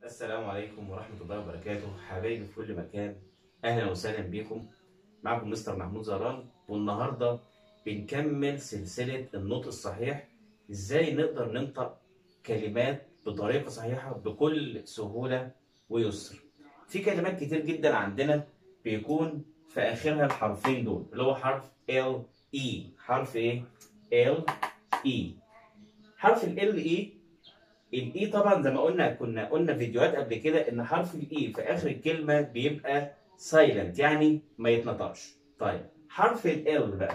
السلام عليكم ورحمة الله وبركاته حبايبي في كل مكان أهلا وسهلا بكم معكم مستر محمود زهران والنهاردة بنكمل سلسلة النطق الصحيح إزاي نقدر ننطق كلمات بطريقة صحيحة بكل سهولة ويسر في كلمات كتير جدا عندنا بيكون في آخرها الحرفين دول اللي هو حرف L E حرف إيه؟ L E حرف ال L E الاي طبعا زي ما قلنا كنا قلنا فيديوهات قبل كده ان حرف الاي في اخر الكلمه بيبقى سايلنت يعني ما يتنطقش طيب حرف ال بقى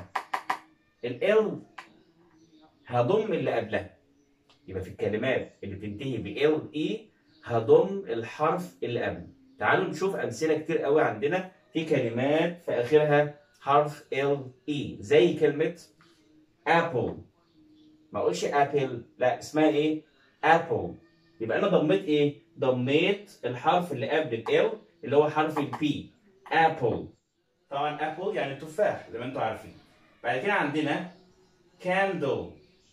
ال هضم اللي قبلها يبقى في الكلمات اللي بتنتهي ب ال اي هضم الحرف اللي قبله تعالوا نشوف امثله كتير قوي عندنا في كلمات في اخرها حرف ال اي زي كلمه ابل ما اقولش ابل لا اسمها ايه ابل يبقى انا ضميت ايه ضميت الحرف اللي قبل ال اللي هو حرف البي ابل طبعا ابل يعني تفاح زي ما انتم عارفين بعد كده عندنا كاندل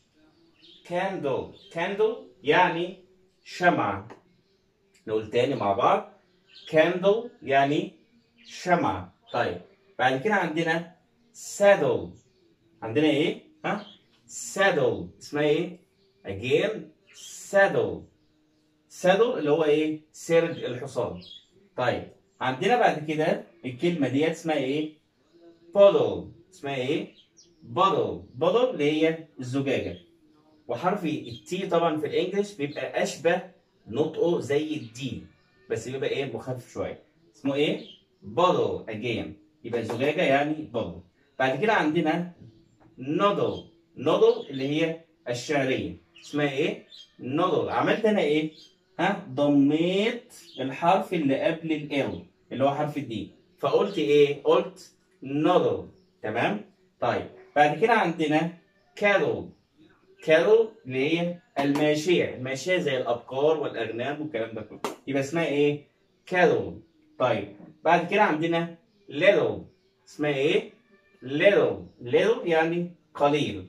كاندل كاندل يعني شمعة نقول تاني مع بعض كاندل يعني شمعة طيب بعد كده عندنا saddle عندنا ايه ها saddle اسمها ايه again saddle saddle اللي هو ايه سرج الحصان طيب عندنا بعد كده الكلمه ديت اسمها ايه bottle اسمها ايه bottle bottle اللي هي الزجاجه وحرف التي طبعا في الانجليش بيبقى اشبه نطقه زي الدي بس بيبقى ايه مخفف شويه اسمه ايه bottle again يبقى زجاجه يعني bottle بعد كده عندنا noddle noddle اللي هي الشعريه اسمها ايه؟ نضل عملت انا ايه؟ ها ضميت الحرف اللي قبل ال اللي هو حرف الدي فقلت ايه؟ قلت نضل تمام؟ طيب بعد كده عندنا كارول كارول اللي هي الماشية الماشية زي الأبقار والأغنام والكلام ده كله يبقى اسمها ايه؟ كارول طيب بعد كده عندنا ليتل اسمها ايه؟ ليتل ليتل يعني قليل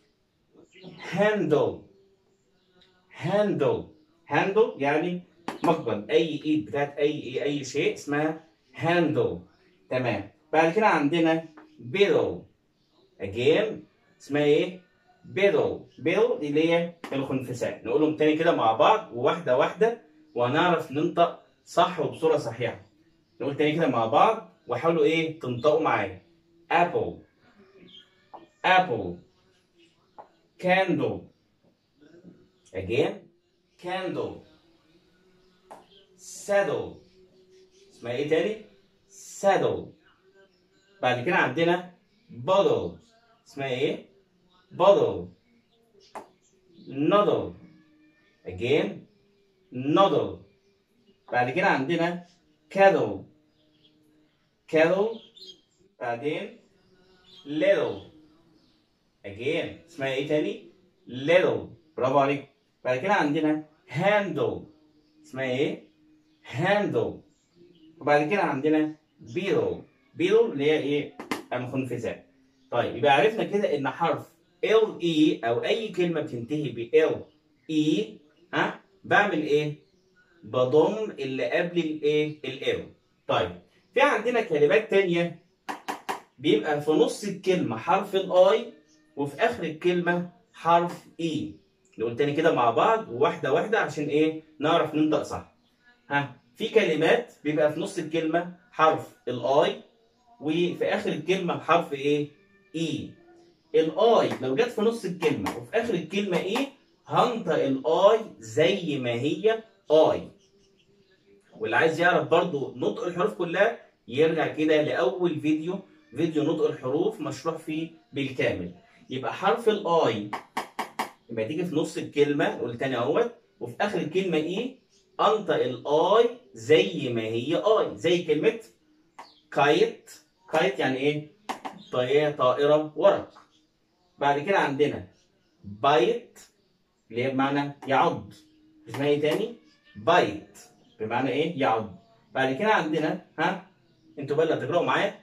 handle handle handle يعني مقبض اي ايد بتاعت اي اي, أي شيء اسمها handle تمام بعد كده عندنا biddle again اسمها ايه biddle biddle اللي هي الخنفساء نقولهم تاني كده مع بعض وواحده واحده وهنعرف ننطق صح وبصوره صحيحه نقول تاني كده مع بعض وحاولوا ايه تنطقوا معايا apple apple candle again candle saddle اسمها ايه تاني saddle بعد كده عندنا bottle اسمها ايه bottle noddle again noddle بعد كده عندنا cattle cattle بعدين little again اسمها ايه تاني little برافو عليك بعد كده عندنا handle اسمها ايه handle وبعد كده عندنا beetle beetle اللي هي ايه الخنفساء طيب يبقى عرفنا كده ان حرف ال اي او اي كلمه بتنتهي ب ال اي ها بعمل ايه بضم اللي قبل الايه ال طيب في عندنا كلمات تانية بيبقى في نص الكلمه حرف الاي وفي اخر الكلمه حرف اي نقول تاني كده مع بعض واحده واحده عشان ايه نعرف ننطق صح ها في كلمات بيبقى في نص الكلمه حرف الاي وفي اخر الكلمه حرف ايه اي الاي لو جت في نص الكلمه وفي اخر الكلمه ايه هنطق الاي زي ما هي اي واللي عايز يعرف برضو نطق الحروف كلها يرجع كده لاول فيديو فيديو نطق الحروف مشروح فيه بالكامل يبقى حرف الاي لما تيجي في نص الكلمه نقول تاني اهوت وفي اخر الكلمه ايه انطق الاي زي ما هي اي زي كلمه كايت كايت يعني ايه طياره طائره ورق بعد كده عندنا بايت اللي هي بمعنى يعض اسمها ايه تاني بايت بمعنى ايه يعض بعد كده عندنا ها انتوا بقى اللي هتقراوا معايا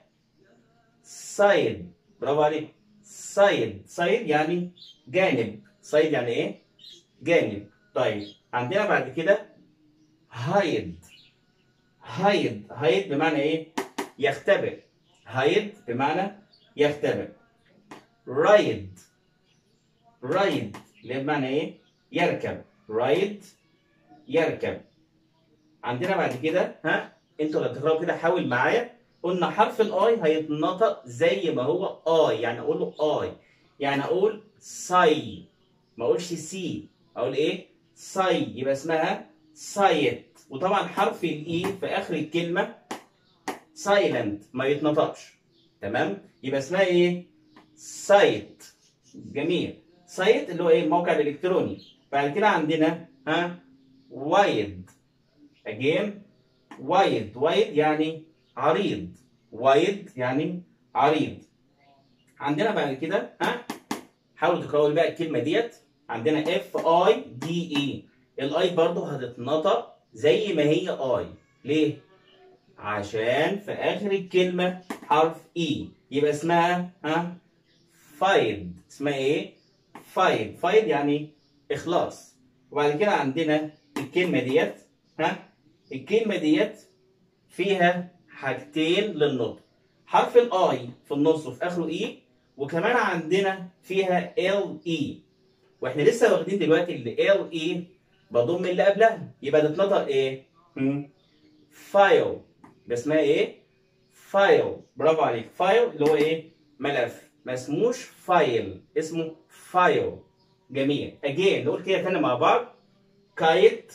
سايد برافو عليك سايد سايد يعني جانب سايد يعني ايه جانب طيب عندنا بعد كده هايد هايد هايد بمعنى ايه يختبئ هايد بمعنى يختبئ رايد رايد اللي بمعنى ايه يركب رايد يركب عندنا بعد كده ها انتوا اللي بتقراوا كده حاول معايا قلنا حرف الاي هيتنطق زي ما هو اي يعني اقول له اي يعني اقول ساي ما اقولش سي اقول ايه ساي يبقى اسمها سايت وطبعا حرف الاي في اخر الكلمه سايلنت ما يتنطقش تمام يبقى اسمها ايه سايت جميل سايت اللي هو ايه الموقع الالكتروني بعد كده عندنا ها وايد again وايد وايد يعني عريض وايد يعني عريض عندنا بعد كده ها حاولوا تقراوا لي بقى الكلمه ديت عندنا اف اي دي اي الاي برضه هتتنطق زي ما هي اي ليه عشان في اخر الكلمه حرف اي يبقى اسمها ها فايد اسمها ايه فايد فايد يعني اخلاص وبعد كده عندنا الكلمه ديت ها الكلمه ديت فيها حاجتين للنطق حرف الاي في النص وفي اخره اي وكمان عندنا فيها ال اي واحنا لسه واخدين دلوقتي ال ال اي بضم اللي قبلها يبقى تتنطق ايه فايل ده اسمها ايه فايل برافو عليك فايل اللي هو ايه ملف ما اسموش فايل اسمه فايل جميل اجين نقول كده تاني مع بعض كايت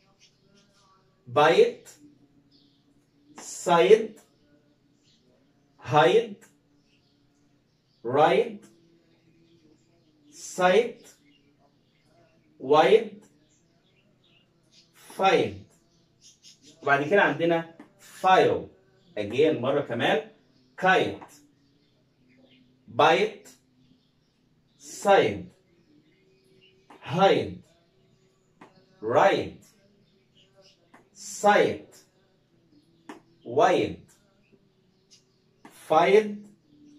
بايت سايد هايد رايد سايت وايد فايد وبعد كده عندنا فايل اجين مره كمان كايت بايت سايد هايد رايد سايت وايد فايد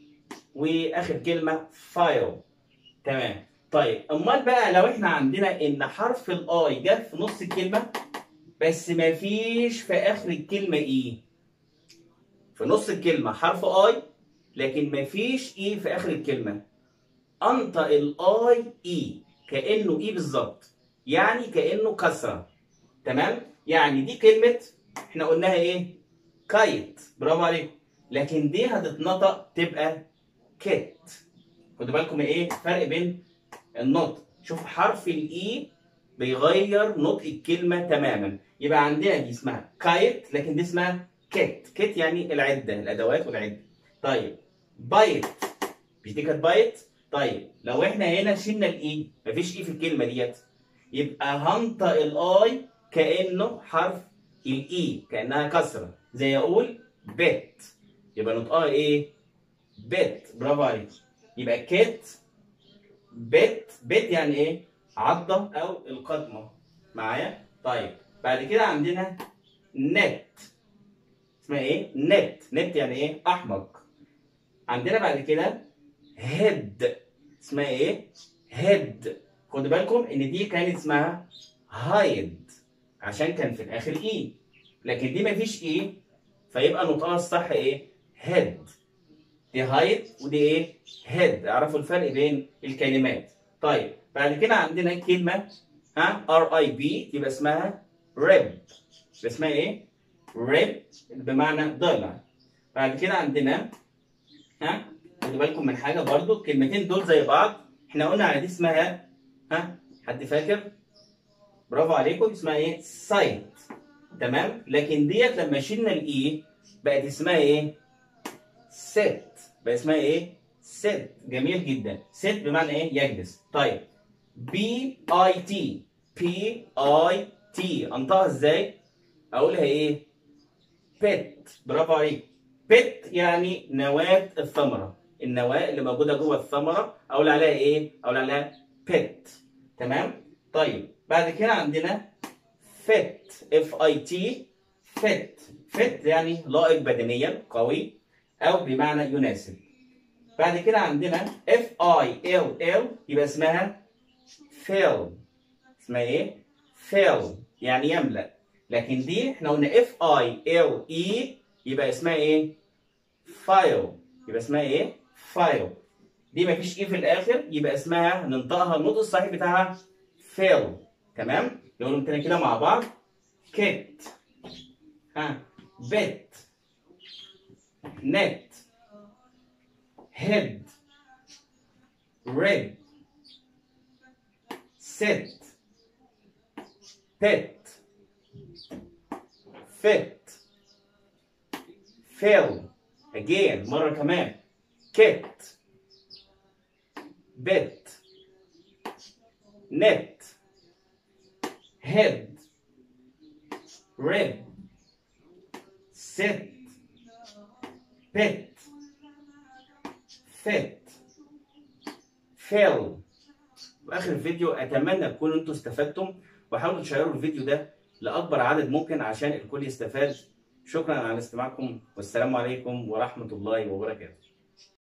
واخر كلمه فايل تمام طيب امال بقى لو احنا عندنا ان حرف الاي جه في نص الكلمه بس ما فيش في اخر الكلمه ايه في نص الكلمه حرف اي لكن ما فيش اي في اخر الكلمه انطق الاي اي كانه اي بالظبط يعني كانه كسره تمام يعني دي كلمه احنا قلناها ايه كايت برافو عليك لكن دي هتتنطق تبقى كيت خدوا بالكم ايه فرق بين النطق شوف حرف الاي بيغير نطق الكلمه تماما يبقى عندنا دي اسمها كايت لكن دي اسمها كيت كيت يعني العده الادوات والعده طيب بايت مش دي كانت بايت طيب لو احنا هنا شلنا الاي مفيش اي في الكلمه ديت يبقى هنطق الاي كانه حرف الاي كانها كسره زي اقول بيت يبقى نطقها ايه بيت برافو عليك يبقى كيت بيت بيت يعني ايه عضه او القدمه معايا طيب بعد كده عندنا نت اسمها ايه نت نت يعني ايه احمق عندنا بعد كده هيد اسمها ايه هيد خدوا بالكم ان دي كانت اسمها هايد عشان كان في الاخر اي لكن دي مفيش اي فيبقى نطقها الصح ايه هيد دي هايد ودي ايه هيد اعرفوا الفرق بين الكلمات طيب بعد كده عندنا كلمه ها ار اي بي يبقى اسمها ريب اسمها ايه ريب بمعنى ضلع بعد كده عندنا ها خدوا بالكم من حاجه برضو الكلمتين دول زي بعض احنا قلنا على دي اسمها ها حد فاكر برافو عليكم اسمها ايه سايت تمام لكن ديت لما شلنا الاي بقت اسمها ايه ست بقى اسمها ايه ست جميل جدا ست بمعنى ايه يجلس طيب بي اي تي بي اي تي انطقها ازاي اقولها ايه بيت برافو عليك بيت يعني نواة الثمرة النواة اللي موجودة جوه الثمرة اقول عليها ايه اقول عليها بيت تمام طيب بعد كده عندنا فيت اف اي تي فيت فيت يعني لائق بدنيا قوي او بمعنى يناسب بعد كده عندنا اف اي ال ال يبقى اسمها فيل اسمها ايه فيل يعني يملا لكن دي احنا قلنا اف اي ال اي يبقى اسمها ايه؟ فايل يبقى اسمها ايه؟ فايل دي مفيش ايه في الاخر يبقى اسمها ننطقها النطق الصحيح بتاعها فيل تمام؟ نقولهم تاني كده مع بعض كيت ها بيت نت head red sit pit fit fill again مرة كمان kit bit net head red sit pit fit fill واخر الفيديو اتمنى تكونوا انتوا استفدتم وحاولوا تشيروا الفيديو ده لاكبر عدد ممكن عشان الكل يستفاد شكرا على استماعكم والسلام عليكم ورحمه الله وبركاته